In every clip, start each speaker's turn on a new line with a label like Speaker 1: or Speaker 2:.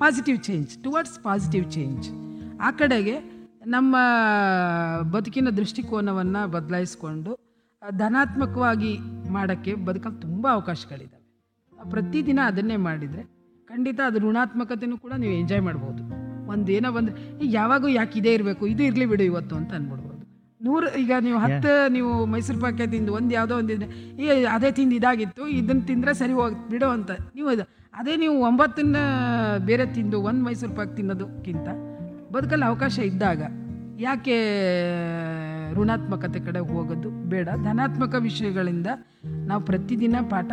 Speaker 1: positive change towards positive change ಆ ಕಡೆಗೆ ನಮ್ಮ ಬದುಕಿನ ದೃಷ್ಟಿಕೋನವನ್ನು ಬದಲಾಯಿಸ್ಕೊಂಡು ಆ, ಧನಾತ್ಮಕವಾಗಿ ಮಾಡೋಕ್ಕೆ ಬದುಕಲ್ಲಿ ತುಂಬ ಅವಕಾಶಗಳಿದ್ದಾವೆ ನಾವು ಪ್ರತಿದಿನ ಅದನ್ನೇ ಮಾಡಿದರೆ ಖಂಡಿತ ಅದು ಋಣಾತ್ಮಕತೆನೂ ಕೂಡ ನೀವು ಎಂಜಾಯ್ ಮಾಡ್ಬೋದು ಒಂದು ಏನೋ ಬಂದರೆ ಈಗ ಯಾವಾಗೂ ಯಾಕೆ ಇದೇ ಇರಬೇಕು ಇದು ಇರಲಿ ಬಿಡು ಇವತ್ತು ಅಂತ ಅಂದ್ಬಿಡ್ಬೋದು ನೂರು ಈಗ ನೀವು ಹತ್ತು ನೀವು ಮೈಸೂರು ಪಾಕೆ ತಿಂದು ಒಂದು ಯಾವುದೋ ಒಂದಿದ್ರೆ ಈ ಅದೇ ತಿಂದು ಇದಾಗಿತ್ತು ಇದನ್ನು ತಿಂದರೆ ಸರಿ ಹೋಗಿ ಬಿಡು ಅಂತ ನೀವು ಇದು ಅದೇ ನೀವು ಒಂಬತ್ತನ್ನ ಬೇರೆ ತಿಂದು ಒಂದು ಮೈಸೂರು ಪಾಕ್ ತಿನ್ನೋದಕ್ಕಿಂತ ಬದುಕಲ್ಲಿ ಅವಕಾಶ ಇದ್ದಾಗ ಯಾಕೆ ಋಣಾತ್ಮಕತೆ ಕಡೆ ಹೋಗೋದು ಬೇಡ ಧನಾತ್ಮಕ ವಿಷಯಗಳಿಂದ ನಾವು ಪ್ರತಿದಿನ ಪಾಠ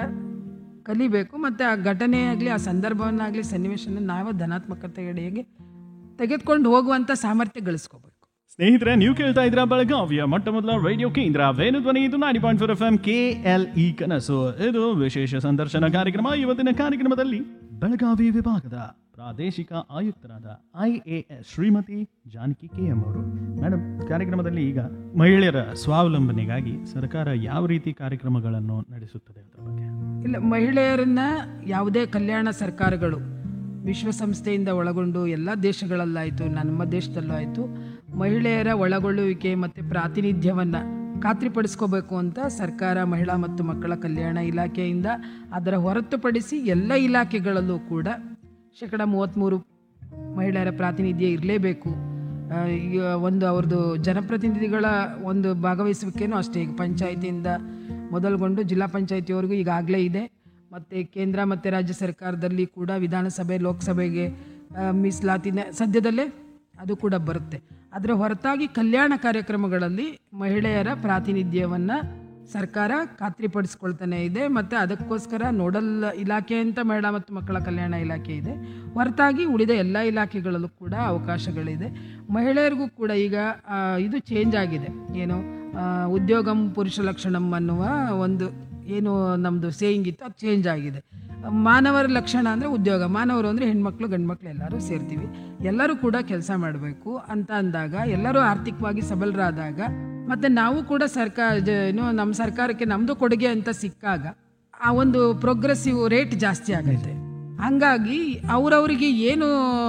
Speaker 1: ಕಲಿಬೇಕು ಮತ್ತು ಆ ಘಟನೆ ಆಗಲಿ ಆ ಸಂದರ್ಭವನ್ನಾಗಲಿ ಸನ್ನಿವೇಶನ ನಾವೇ ಧನಾತ್ಮಕತೆಗೆ ತೆಗೆದುಕೊಂಡು ಹೋಗುವಂಥ ಸಾಮರ್ಥ್ಯ ಗಳಿಸ್ಕೋಬೇಕು
Speaker 2: ಸ್ನೇಹಿತರೆ ನೀವು ಕೇಳ್ತಾ ಇದ್ರ ಬೆಳಗಾವಿಯ ಮೊಟ್ಟ ಮೊದಲ ರೇಡಿಯೋ ಕೇಂದ್ರ ವೇಣು ಧ್ವನಿ ಇದು ನಾಡಿ point four F M K L E ಕನಸು ಇದು ವಿಶೇಷ ಸಂದರ್ಶನ ಕಾರ್ಯಕ್ರಮ ಇವತ್ತಿನ ಕಾರ್ಯಕ್ರಮದಲ್ಲಿ ಬೆಳಗಾವಿ ವಿಭಾಗದ ಪ್ರಾದೇಶಿಕ ಆಯುಕ್ತರಾದ I A S Shrimati Janaki K M ಅವರು ಮೇಡಮ್ ಕಾರ್ಯಕ್ರಮದಲ್ಲಿ ಈಗ ಮಹಿಳೆಯರ ಸ್ವಾವಲಂಬನೆಗಾಗಿ ಸರ್ಕಾರ ಯಾವ ರೀತಿ ಕಾರ್ಯಕ್ರಮಗಳನ್ನು ನಡೆಸುತ್ತದೆ ಅದರ ಬಗ್ಗೆ
Speaker 1: ಇಲ್ಲ ಮಹಿಳೆಯರನ್ನ ಯಾವುದೇ ಕಲ್ಯಾಣ ಸರ್ಕಾರಗಳು ವಿಶ್ವಸಂಸ್ಥೆಯಿಂದ ಒಳಗೊಂಡು ಎಲ್ಲ ದೇಶಗಳಲ್ಲಾಯಿತು ನಮ್ಮ ದೇಶದಲ್ಲೂ ಆಯಿತು ಮಹಿಳೆಯರ ಒಳಗೊಳ್ಳುವಿಕೆ ಮತ್ತು ಪ್ರಾತಿನಿಧ್ಯವನ್ನು ಖಾತ್ರಿಪಡಿಸ್ಕೋಬೇಕು ಅಂತ ಸರ್ಕಾರ ಮಹಿಳಾ ಮತ್ತು ಮಕ್ಕಳ ಕಲ್ಯಾಣ ಇಲಾಖೆಯಿಂದ ಅದರ ಹೊರತುಪಡಿಸಿ ಎಲ್ಲ ಇಲಾಖೆಗಳಲ್ಲೂ ಕೂಡ ಶೇಕಡ ಮೂವತ್ತ್ಮೂರು ಮಹಿಳೆಯರ ಪ್ರಾತಿನಿಧ್ಯ ಇರಲೇಬೇಕು ಆ, ಈಗ ಒಂದು ಅವ್ರದ್ದು ಜನಪ್ರತಿನಿಧಿಗಳ ಒಂದು ಭಾಗವಹಿಸುವಿಕೆನೂ ಅಷ್ಟೇ ಈಗ ಪಂಚಾಯತಿಯಿಂದ ಮೊದಲುಗೊಂಡು ಜಿಲ್ಲಾ ಪಂಚಾಯತಿವರೆಗೂ ಈಗಾಗಲೇ ಇದೆ ಮತ್ತು ಕೇಂದ್ರ ಮತ್ತು ರಾಜ್ಯ ಸರ್ಕಾರದಲ್ಲಿ ಕೂಡ ವಿಧಾನಸಭೆ ಲೋಕಸಭೆಗೆ ಆ, ಮೀಸಲಾತಿನ ಸದ್ಯದಲ್ಲೇ ಅದು ಕೂಡ ಬರುತ್ತೆ ಅದರ ಹೊರತಾಗಿ ಕಲ್ಯಾಣ ಕಾರ್ಯಕ್ರಮಗಳಲ್ಲಿ ಮಹಿಳೆಯರ ಪ್ರಾತಿನಿಧ್ಯವನ್ನು ಸರ್ಕಾರ ಖಾತ್ರಿಪಡಿಸ್ಕೊಳ್ತಾನೆ ಇದೆ ಮತ್ತು ಅದಕ್ಕೋಸ್ಕರ ನೋಡಲ್ ಇಲಾಖೆ ಅಂತ ಮಹಿಳಾ ಮತ್ತು ಮಕ್ಕಳ ಕಲ್ಯಾಣ ಇಲಾಖೆ ಇದೆ ಹೊರತಾಗಿ ಉಳಿದ ಎಲ್ಲ ಇಲಾಖೆಗಳಲ್ಲೂ ಕೂಡ ಅವಕಾಶಗಳಿದೆ ಮಹಿಳೆಯರಿಗೂ ಕೂಡ ಈಗ ಆ, ಇದು ಚೇಂಜ್ ಆಗಿದೆ ಏನು ಆ, ಉದ್ಯೋಗಂ ಪುರುಷ ಲಕ್ಷಣಂ ಅನ್ನುವ ಒಂದು ಏನು ನಮ್ಮದು ಸೇಯಿಂಗ್ ಇತ್ತು ಅದು ಚೇಂಜ್ ಆಗಿದೆ ಮಾನವರ ಲಕ್ಷಣ ಅಂದರೆ ಉದ್ಯೋಗ ಮಾನವರು ಅಂದರೆ ಹೆಣ್ಮಕ್ಳು ಗಂಡ್ಮಕ್ಳು ಎಲ್ಲರೂ ಸೇರ್ತೀವಿ ಎಲ್ಲರೂ ಕೂಡ ಕೆಲಸ ಮಾಡಬೇಕು ಅಂತ ಅಂದಾಗ ಎಲ್ಲರೂ ಆರ್ಥಿಕವಾಗಿ ಸಬಲರಾದಾಗ ಮತ್ತು ನಾವು ಕೂಡ ಸರ್ಕಾರ ಜ- ಏನು ನಮ್ಮ ಸರ್ಕಾರಕ್ಕೆ ನಮ್ಮದು ಕೊಡುಗೆ ಅಂತ ಸಿಕ್ಕಾಗ ಆ ಒಂದು ಪ್ರೋಗ್ರೆಸಿವ್ ರೇಟ್ ಜಾಸ್ತಿ ಆಗುತ್ತೆ ಹಂಗಾಗಿ ಅವರವರಿಗೆ ಏನು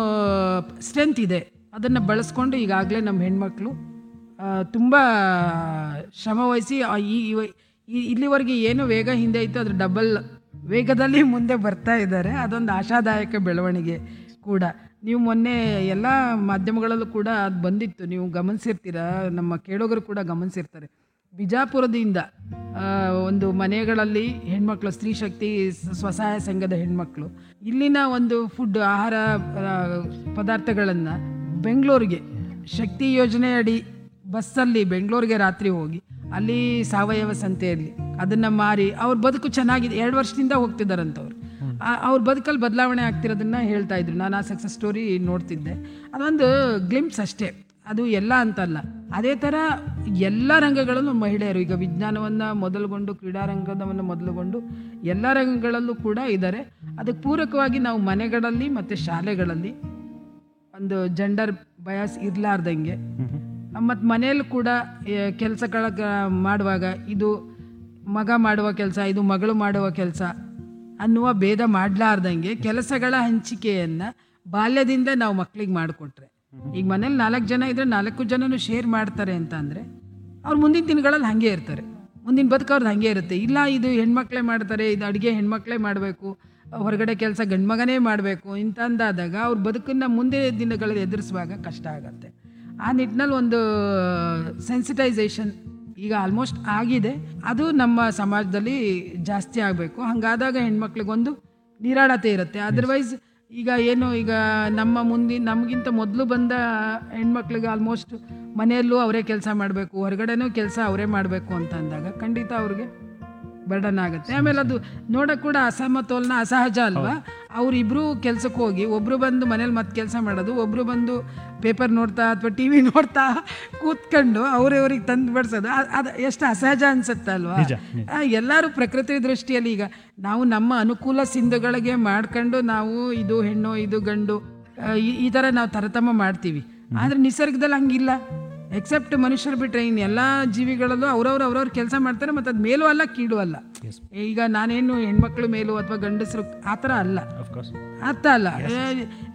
Speaker 1: ಸ್ಟ್ರೆಂತ್ ಇದೆ ಅದನ್ನು ಬಳಸ್ಕೊಂಡು ಈಗಾಗಲೇ ನಮ್ಮ ಹೆಣ್ಮಕ್ಳು ತುಂಬ ಶ್ರಮವಹಿಸಿ ಆ ಈ ಇವ- ಈ- ಇಲ್ಲಿವರೆಗೆ ಏನು ವೇಗ ಹಿಂದೆ ಇತ್ತು ಅದ್ರ ಡಬಲ್ ವೇಗದಲ್ಲಿ ಮುಂದೆ ಬರ್ತಾ ಇದ್ದಾರೆ ಅದೊಂದು ಆಶಾದಾಯಕ ಬೆಳವಣಿಗೆ ಕೂಡ ನೀವು ಮೊನ್ನೆ ಎಲ್ಲ ಮಾಧ್ಯಮಗಳಲ್ಲೂ ಕೂಡ ಅದು ಬಂದಿತ್ತು ನೀವು ಗಮನಿಸಿರ್ತೀರ ನಮ್ಮ ಕೇಳೋಗರು ಕೂಡ ಗಮನಿಸಿರ್ತಾರೆ ಬಿಜಾಪುರದಿಂದ ಆ, ಒಂದು ಮನೆಗಳಲ್ಲಿ ಹೆಣ್ಮಕ್ಳು ಸ್ತ್ರೀ ಶಕ್ತಿ ಸ- ಸ್ವಸಹಾಯ ಸಂಘದ ಹೆಣ್ಮಕ್ಳು ಇಲ್ಲಿನ ಒಂದು ಫುಡ್ ಆಹಾರ ಆ, ಪದಾರ್ಥಗಳನ್ನು ಬೆಂಗಳೂರಿಗೆ ಶಕ್ತಿ ಯೋಜನೆ ಅಡಿ ಬಸ್ಸಲ್ಲಿ ಬೆಂಗಳೂರಿಗೆ ರಾತ್ರಿ ಹೋಗಿ ಅಲ್ಲಿ ಸಾವಯವ ಸಂತೆಯಲ್ಲಿ ಅದನ್ನು ಮಾರಿ ಅವ್ರ ಬದುಕು ಚೆನ್ನಾಗಿದೆ ಎರಡು ವರ್ಷದಿಂದ ಹೋಗ್ತಿದ್ದಾರಂತವ್ರು ಆ- ಅವ್ರ ಬದುಕಲ್ಲಿ ಬದಲಾವಣೆ ಆಗ್ತಿರೋದನ್ನ ಹೇಳ್ತಾ ಇದ್ರು ನಾನು ಆ ಸಕ್ಸಸ್ ಸ್ಟೋರಿ ನೋಡ್ತಿದ್ದೆ ಅದೊಂದು ಗ್ಲಿಮ್ಸ್ ಅಷ್ಟೇ ಅದು ಎಲ್ಲ ಅಂತಲ್ಲ ಅದೇ ಥರ ಎಲ್ಲ ರಂಗಗಳಲ್ಲೂ ಮಹಿಳೆಯರು ಈಗ ವಿಜ್ಞಾನವನ್ನು ಮೊದಲುಗೊಂಡು ಕ್ರೀಡಾರಂಗದವನ್ನು ಮೊದಲುಗೊಂಡು ಎಲ್ಲ ರಂಗಗಳಲ್ಲೂ ಕೂಡ ಇದ್ದಾರೆ ಅದಕ್ಕೆ ಪೂರಕವಾಗಿ ನಾವು ಮನೆಗಳಲ್ಲಿ ಮತ್ತು ಶಾಲೆಗಳಲ್ಲಿ ಒಂದು ಜೆಂಡರ್ ಬಯಾಸ್ ಇರಲಾರ್ದಂಗೆ ಮತ್ತು ಮನೆಯಲ್ಲೂ ಕೂಡ ಕೆಲಸಗಳ ಮಾಡುವಾಗ ಇದು ಮಗ ಮಾಡುವ ಕೆಲಸ ಇದು ಮಗಳು ಮಾಡುವ ಕೆಲಸ ಅನ್ನುವ ಭೇದ ಮಾಡಲಾರ್ದಂಗೆ ಕೆಲಸಗಳ ಹಂಚಿಕೆಯನ್ನು ಬಾಲ್ಯದಿಂದ ನಾವು ಮಕ್ಕಳಿಗೆ ಮಾಡಿಕೊಟ್ರೆ ಈಗ ಮನೇಲಿ ನಾಲ್ಕು ಜನ ಇದ್ರೆ ನಾಲ್ಕು ಜನನು ಶೇರ್ ಮಾಡ್ತಾರೆ ಅಂತ ಅಂದರೆ ಅವ್ರು ಮುಂದಿನ ದಿನಗಳಲ್ಲಿ ಹಾಗೆ ಇರ್ತಾರೆ ಮುಂದಿನ ಬದುಕು ಅವ್ರದ್ದು ಹಾಗೆ ಇರುತ್ತೆ ಇಲ್ಲ ಇದು ಹೆಣ್ಮಕ್ಳೇ ಮಾಡ್ತಾರೆ ಇದು ಅಡುಗೆ ಹೆಣ್ಮಕ್ಳೇ ಮಾಡಬೇಕು ಹೊರಗಡೆ ಕೆಲಸ ಗಂಡ್ಮಗನೇ ಮಾಡಬೇಕು ಇಂತ ಅಂದಾದಾಗ ಅವ್ರ ಬದುಕನ್ನು ಮುಂದೆ ದಿನಗಳಲ್ಲಿ ಎದುರಿಸುವಾಗ ಕಷ್ಟ ಆಗತ್ತೆ ಆ ನಿಟ್ಟಿನಲ್ಲಿ ಒಂದು ಸೆನ್ಸಿಟೈಸೇಷನ್ ಈಗ ಆಲ್ಮೋಸ್ಟ್ ಆಗಿದೆ ಅದು ನಮ್ಮ ಸಮಾಜದಲ್ಲಿ ಜಾಸ್ತಿ ಆಗಬೇಕು ಹಾಗಾದಾಗ ಹೆಣ್ಮಕ್ಳಿಗೊಂದು ನಿರಾಳತೆ ಇರುತ್ತೆ ಅದರ್ವೈಸ್ ಈಗ ಏನು ಈಗ ನಮ್ಮ ಮುಂದಿನ ನಮಗಿಂತ ಮೊದಲು ಬಂದ ಹೆಣ್ಮಕ್ಳಿಗೆ ಆಲ್ಮೋಸ್ಟ್ ಮನೆಯಲ್ಲೂ ಅವರೇ ಕೆಲಸ ಮಾಡಬೇಕು ಹೊರಗಡೆನೂ ಕೆಲಸ ಅವರೇ ಮಾಡಬೇಕು ಅಂತ ಅಂದಾಗ ಖಂಡಿತ ಅವ್ರಿಗೆ ಬರ್ಡನ್ ಆಗುತ್ತೆ ಆಮೇಲೆ ಅದು ನೋಡೋಕೆ ಕೂಡ ಅಸಮತೋಲನ ಅಸಹಜ ಅಲ್ವಾ ಅವರಿಬ್ಬರು ಕೆಲ್ಸಕ್ಕೆ ಹೋಗಿ ಒಬ್ಬರು ಬಂದು ಮನೇಲಿ ಮತ್ತೆ ಕೆಲಸ ಮಾಡೋದು ಒಬ್ಬರು ಬಂದು ಪೇಪರ್ ನೋಡ್ತಾ ಅಥವಾ ಟಿ ವಿ ನೋಡ್ತಾ ಕೂತ್ಕೊಂಡು ಅವ್ರವ್ರಿಗೆ ತಂದು ಬಡಿಸೋದು ಅದು ಎಷ್ಟು ಅಸಹಜ ಅನ್ಸುತ್ತೆ ಅಲ್ವಾ ಆ, ಎಲ್ಲರೂ ಪ್ರಕೃತಿ ದೃಷ್ಟಿಯಲ್ಲಿ ಈಗ ನಾವು ನಮ್ಮ ಅನುಕೂಲ ಸಿಂಧುಗಳಿಗೆ ಮಾಡ್ಕೊಂಡು ನಾವು ಇದು ಹೆಣ್ಣು ಇದು ಗಂಡು ಆ, ಈ- ಈ ಥರ ನಾವು ತಾರತಮ್ಯ ಮಾಡ್ತೀವಿ ಆದರೆ ನಿಸರ್ಗದಲ್ಲಿ ಹಂಗಿಲ್ಲ ಎಕ್ಸೆಪ್ಟ್ ಮನುಷ್ಯರು ಬಿಟ್ಟರೆ ಇನ್ನು ಎಲ್ಲ ಜೀವಿಗಳಲ್ಲೂ ಅವ್ರವ್ರು ಅವ್ರವ್ರ ಕೆಲಸ ಮಾಡ್ತಾರೆ ಮತ್ತು ಅದು ಮೇಲೂ ಅಲ್ಲ ಕೀಳು ಅಲ್ಲ ಈಗ ನಾನೇನು ಹೆಣ್ಮಕ್ಳು ಮೇಲೂ ಅಥವಾ ಗಂಡಸರು ಆ ಥರ ಅಲ್ಲ
Speaker 2: ಅಫ್ಕೋರ್ಸ್
Speaker 1: ಅರ್ಥ ಅಲ್ಲ ಏ,